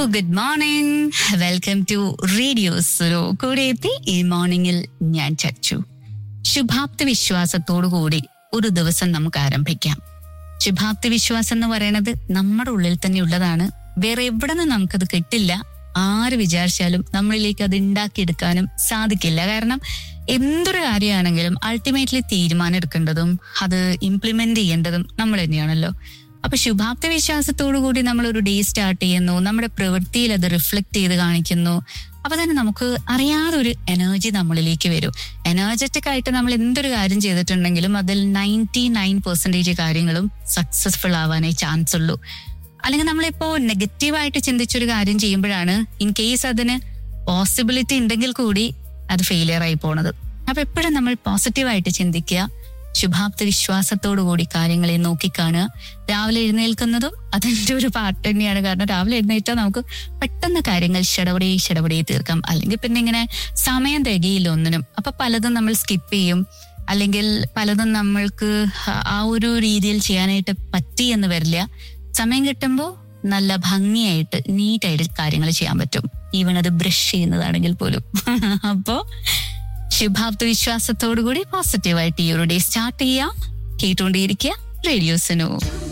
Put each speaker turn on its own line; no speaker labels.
good morning welcome to radio സുരോ കൂടെ എത്തി ഈ മോർണിംഗിൽ ഞാൻ ചച്ചു ശുഭാപ്തി വിശ്വാസത്തോടു കൂടി ഒരു ദിവസം നമുക്ക് ആരംഭിക്കാം ശുഭാപ്തി വിശ്വാസം എന്ന് പറയുന്നത് നമ്മുടെ ഉള്ളിൽ തന്നെ ഉള്ളതാണ് വേറെ എവിടെ നിന്ന് നമുക്കത് കിട്ടില്ല ആര് വിചാരിച്ചാലും നമ്മളിലേക്ക് അത് ഉണ്ടാക്കിയെടുക്കാനും സാധിക്കില്ല കാരണം എന്തൊരു കാര്യമാണെങ്കിലും അൾട്ടിമേറ്റ്ലി തീരുമാനം എടുക്കേണ്ടതും അത് ഇംപ്ലിമെന്റ് ചെയ്യേണ്ടതും നമ്മൾ തന്നെയാണല്ലോ അപ്പൊ ശുഭാപ്തി വിശ്വാസത്തോടു കൂടി നമ്മൾ ഒരു ഡേ സ്റ്റാർട്ട് ചെയ്യുന്നു നമ്മുടെ പ്രവൃത്തിയിൽ അത് റിഫ്ലക്ട് ചെയ്ത് കാണിക്കുന്നു അപ്പൊ തന്നെ നമുക്ക് അറിയാതെ ഒരു എനർജി നമ്മളിലേക്ക് വരും എനർജറ്റിക് ആയിട്ട് നമ്മൾ എന്തൊരു കാര്യം ചെയ്തിട്ടുണ്ടെങ്കിലും അതിൽ നയൻറ്റി നയൻ പെർസെന്റേജ് കാര്യങ്ങളും സക്സസ്ഫുൾ ആവാനേ ചാൻസ് ഉള്ളൂ അല്ലെങ്കിൽ നമ്മളിപ്പോ നെഗറ്റീവായിട്ട് ചിന്തിച്ചൊരു കാര്യം ചെയ്യുമ്പോഴാണ് ഇൻ കേസ് അതിന് പോസിബിലിറ്റി ഉണ്ടെങ്കിൽ കൂടി അത് ഫെയിലിയർ ആയി പോണത് അപ്പൊ എപ്പോഴും നമ്മൾ പോസിറ്റീവായിട്ട് ചിന്തിക്കുക ശുഭാപ്തി വിശ്വാസത്തോടു കൂടി കാര്യങ്ങളെ നോക്കിക്കാണുക രാവിലെ എഴുന്നേൽക്കുന്നതും അതിന്റെ ഒരു പാർട്ട് തന്നെയാണ് കാരണം രാവിലെ എഴുന്നേറ്റാൽ നമുക്ക് പെട്ടെന്ന് കാര്യങ്ങൾ ഷടപടി ഷടപടി തീർക്കാം അല്ലെങ്കിൽ പിന്നെ ഇങ്ങനെ സമയം തികയില്ല ഒന്നിനും അപ്പൊ പലതും നമ്മൾ സ്കിപ്പ് ചെയ്യും അല്ലെങ്കിൽ പലതും നമ്മൾക്ക് ആ ഒരു രീതിയിൽ ചെയ്യാനായിട്ട് പറ്റി എന്ന് വരില്ല സമയം കിട്ടുമ്പോൾ നല്ല ഭംഗിയായിട്ട് നീറ്റായിട്ട് കാര്യങ്ങൾ ചെയ്യാൻ പറ്റും ഈവൻ അത് ബ്രഷ് ചെയ്യുന്നതാണെങ്കിൽ പോലും അപ്പോ ശുഭാപ്തി വിശ്വാസത്തോടു കൂടി പോസിറ്റീവായിട്ട് ഈ ഒരു ഡേ സ്റ്റാർട്ട് ചെയ്യാം കേട്ടുകൊണ്ടേയിരിക്കുക റേഡിയോസിനോ